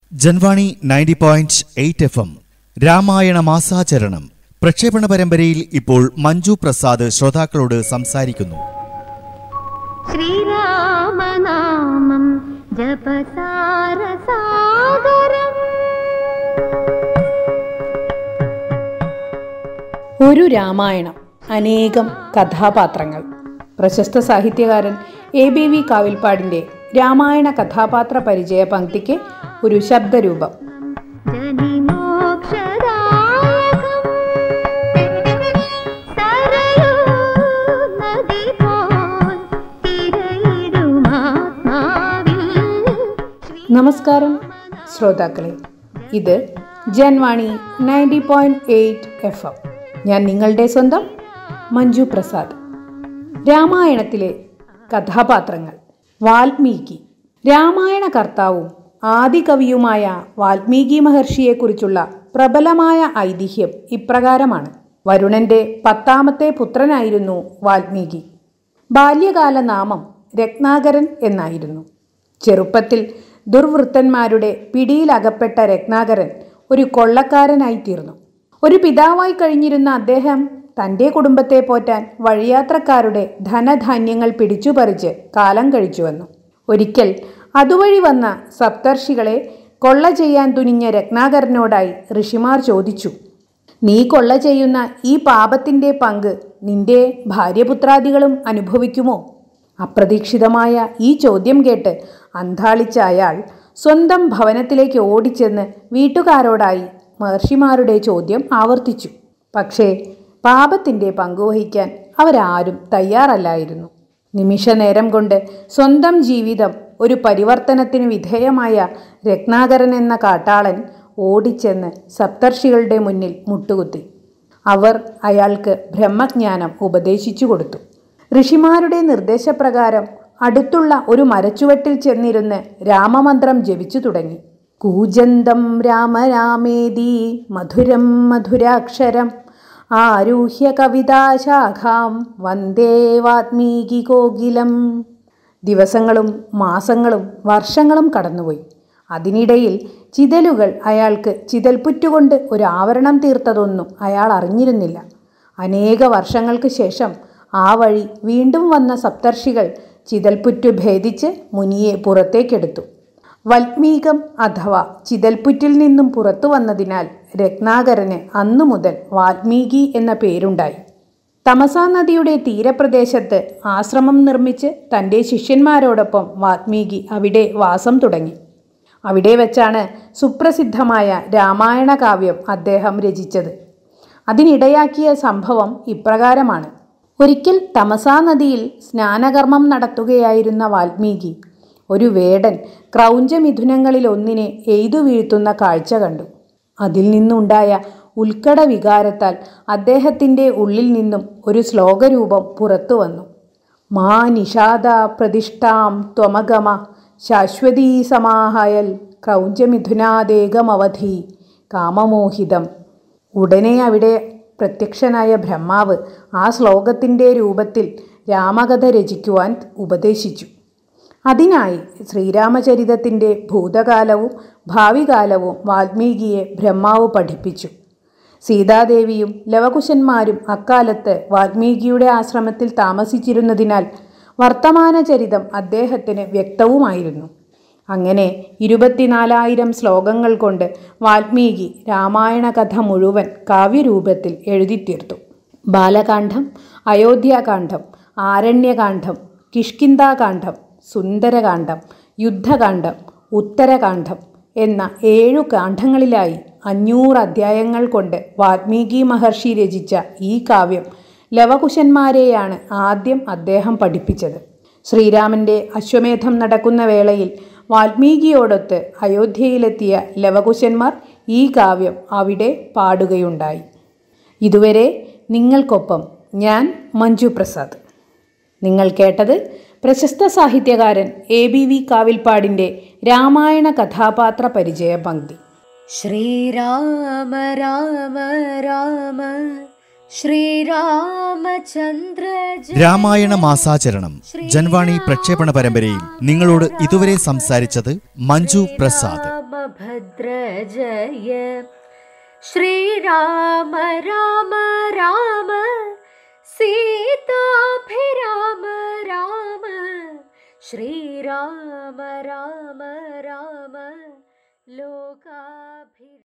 Janvani ninety point eight F M Ramayana മാസാചരണം പ്രക്ഷേപണ പരമ്പരയിൽ ഇപ്പോൾ മഞ്ജു പ്രസാദ് ശ്രോതാക്കളോട് സംസാരിക്കുന്നു ശ്രീരാമനാമം ജപസാരസാഗരം ഒരു രാമായണം അനേകം കഥാപാത്രങ്ങൾ പ്രശസ്ത സാഹിത്യകാരൻ എ ബി വി കാവിൽപ്പാടിൻ്റെ രാമായണ കഥാപാത്ര പരിചയ പങ്ക്തിക്ക് ഒരു ശബ്ദരൂപം ജനിമോക്ഷദായകം സരയൂ നദി പോൽ തിരയിടുമാത്മാവിൽ നമസ്കാരം ശ്രോതാക്കളെ ഇത് Janvani ninety point eight F M ഞാൻ നിങ്ങളുടെ സ്വന്തം മഞ്ജു പ്രസാദ് രാമായണത്തിലെ കഥാപാത്രങ്ങൾ വാൽമീകി രാമായണ കർത്താവും ആദികവിയുമായ വാൽമീകി മഹർഷിയെക്കുറിച്ചുള്ള പ്രബലമായ ഐതിഹ്യം ഇപ്രകാരമാണ് വരുണന്റെ പത്താമത്തെ പുത്രനായിരുന്നു വാൽമീകി ബാല്യകാല നാമം രത്നാകരൻ എന്നായിരുന്നു ചെറുപ്പത്തിൽ ദുർവൃത്തന്മാരുടെ പിടിയിലകപ്പെട്ട രത്നാകരൻ ഒരു കൊള്ളക്കാരനായി തീർന്നു ഒരു പിതാവായി കഴിഞ്ഞിരുന്ന അദ്ദേഹം തൻ്റെ കുടുംബത്തെ പോറ്റാൻ വഴിയാത്രക്കാരുടെ ധനധാന്യങ്ങൾ പിടിച്ചുപറിച്ച് കാലം കഴിച്ചു വന്നു ഒരിക്കൽ അതുവഴി വന്ന സപ്തർഷികളെ കൊള്ള ചെയ്യാൻ തുനിഞ്ഞ രത്നാകരനോടായി ഋഷിമാർ ചോദിച്ചു നീ കൊള്ള ചെയ്യുന്ന ഈ പാപത്തിൻ്റെ പങ്ക് നിന്റെ ഭാര്യപുത്രാദികളും അനുഭവിക്കുമോ അപ്രതീക്ഷിതമായ ഈ ചോദ്യം കേട്ട് അന്താളിച്ച അയാൾ സ്വന്തം ഭവനത്തിലേക്ക് ഓടിച്ചെന്ന് വീട്ടുകാരോടായി മഹർഷിമാരുടെ ചോദ്യം ആവർത്തിച്ചു പക്ഷേ പാപത്തിൻ്റെ പങ്കുവഹിക്കാൻ അവരാരും തയ്യാറല്ലായിരുന്നു നിമിഷ നേരം കൊണ്ട് സ്വന്തം ജീവിതം ഒരു പരിവർത്തനത്തിന് വിധേയമായ രത്നാകരൻ എന്ന കാട്ടാളൻ ഓടിച്ചെന്ന് സപ്തർഷികളുടെ മുന്നിൽ മുട്ടുകുത്തി അവർ അയാൾക്ക് ബ്രഹ്മജ്ഞാനം ഉപദേശിച്ചു കൊടുത്തു ഋഷിമാരുടെ നിർദ്ദേശപ്രകാരം അടുത്തുള്ള ഒരു മരച്ചുവട്ടിൽ ചെന്നിരുന്ന് രാമമന്ത്രം ജപിച്ചു തുടങ്ങി കൂജന്തം രാമരാമേതി മധുരം മധുരാക്ഷരം ആരൂഹ്യ കവിതാശാഖാം വന്ദേ വാത്മീകി കോകിലം ദിവസങ്ങളും മാസങ്ങളും വർഷങ്ങളും കടന്നുപോയി അതിനിടയിൽ ചിതലുകൾ അയാൾക്ക് ചിതൽപുറ്റുകൊണ്ട് ഒരു ആവരണം തീർത്തതൊന്നും അയാൾ അറിഞ്ഞിരുന്നില്ല അനേക വർഷങ്ങൾക്ക് ശേഷം ആ വഴി വീണ്ടും വന്ന സപ്തർഷികൾ ചിതൽപുറ്റു ഭേദിച്ച് മുനിയെ പുറത്തേക്കെടുത്തു വൽമീകം അഥവാ ചിതൽപുറ്റിൽ നിന്നും പുറത്തു വന്നതിനാൽ രത്നാകരന് അന്നു മുതൽ വാൽമീകി എന്ന പേരുണ്ടായി തമസാ നദിയുടെ തീരപ്രദേശത്ത് ആശ്രമം നിർമ്മിച്ച് തൻ്റെ ശിഷ്യന്മാരോടൊപ്പം വാൽമീകി അവിടെ വാസം തുടങ്ങി അവിടെ വെച്ചാണ് സുപ്രസിദ്ധമായ രാമായണ കാവ്യം അദ്ദേഹം രചിച്ചത് അതിനിടയാക്കിയ സംഭവം ഇപ്രകാരമാണ് ഒരിക്കൽ തമസാ നദിയിൽ സ്നാനകർമ്മം നടത്തുകയായിരുന്ന വാൽമീകി ഒരു വേടൻ ക്രൗഞ്ചമിഥുനങ്ങളിൽ ഒന്നിനെ എയ്തു വീഴ്ത്തുന്ന കാഴ്ച കണ്ടു അതിൽ നിന്നുണ്ടായ ഉത്കട വികാരത്താൽ അദ്ദേഹത്തിൻ്റെ ഉള്ളിൽ നിന്നും ഒരു ശ്ലോകരൂപം പുറത്തു വന്നു മാ നിഷാദ പ്രതിഷ്ഠാം ത്വമഗമ ശാശ്വതീ സമാഹയൽ ക്രൗഞ്ചമിഥുനാദേകമവധി കാമമോഹിതം ഉടനെ അവിടെ പ്രത്യക്ഷനായ ബ്രഹ്മാവ് ആ ശ്ലോകത്തിൻ്റെ രൂപത്തിൽ രാമകഥ രചിക്കുവാൻ ഉപദേശിച്ചു അതിനായി ശ്രീരാമചരിതത്തിൻ്റെ ഭൂതകാലവും ഭാവികാലവും വാൽമീകിയെ ബ്രഹ്മാവ് പഠിപ്പിച്ചു സീതാദേവിയും ലവകുശന്മാരും അക്കാലത്ത് വാൽമീകിയുടെ ആശ്രമത്തിൽ താമസിച്ചിരുന്നതിനാൽ വർത്തമാനചരിതം അദ്ദേഹത്തിന് വ്യക്തവുമായിരുന്നു അങ്ങനെ ഇരുപത്തിനാലായിരം ശ്ലോകങ്ങൾ കൊണ്ട് വാൽമീകി രാമായണ കഥ മുഴുവൻ കാവ്യരൂപത്തിൽ എഴുതിത്തീർത്തു ബാലകാന്ഡം അയോധ്യാകാന്ഡം ആരണ്യകാന്ഡം കിഷ്കിന്താകാന്ഡം സുന്ദരകാന്ഡം യുദ്ധകാന്ഡം ഉത്തരകാന്ഡം എന്ന ഏഴു കാണ്ഡങ്ങളിലായി അഞ്ഞൂറ് അധ്യായങ്ങൾ കൊണ്ട് വാൽമീകി മഹർഷി രചിച്ച ഈ കാവ്യം ലവകുശന്മാരെയാണ് ആദ്യം അദ്ദേഹം പഠിപ്പിച്ചത് ശ്രീരാമന്റെ അശ്വമേധം നടക്കുന്ന വേളയിൽ വാൽമീകിയോടൊത്ത് അയോധ്യയിലെത്തിയ ലവകുശന്മാർ ഈ കാവ്യം അവിടെ പാടുകയുണ്ടായി ഇതുവരെ നിങ്ങൾക്കൊപ്പം ഞാൻ മഞ്ജു പ്രസാദ് നിങ്ങൾ കേട്ടത് പ്രശസ്ത സാഹിത്യകാരൻ എ ബി വി കാവിൽപ്പാടിൻ്റെ രാമായണ കഥാപാത്ര പരിചയ പങ്ക്തി ശ്രീരാമ രാമ രാമ ശ്രീരാമചന്ദ്ര ജയ രാമായണ മാസാചരണം ജൻവാണി പ്രക്ഷേപണ പരമ്പരയിൽ നിങ്ങളോട് ഇതുവരെ സംസാരിച്ചത് മഞ്ജു പ്രസാദ് രാമ രാമഭദ്ര ജയ ശ്രീരാമ രാമ രാമ സീതാഭിരാമ രാമ ശ്രീരാമ രാമ രാമ ലോകാഭി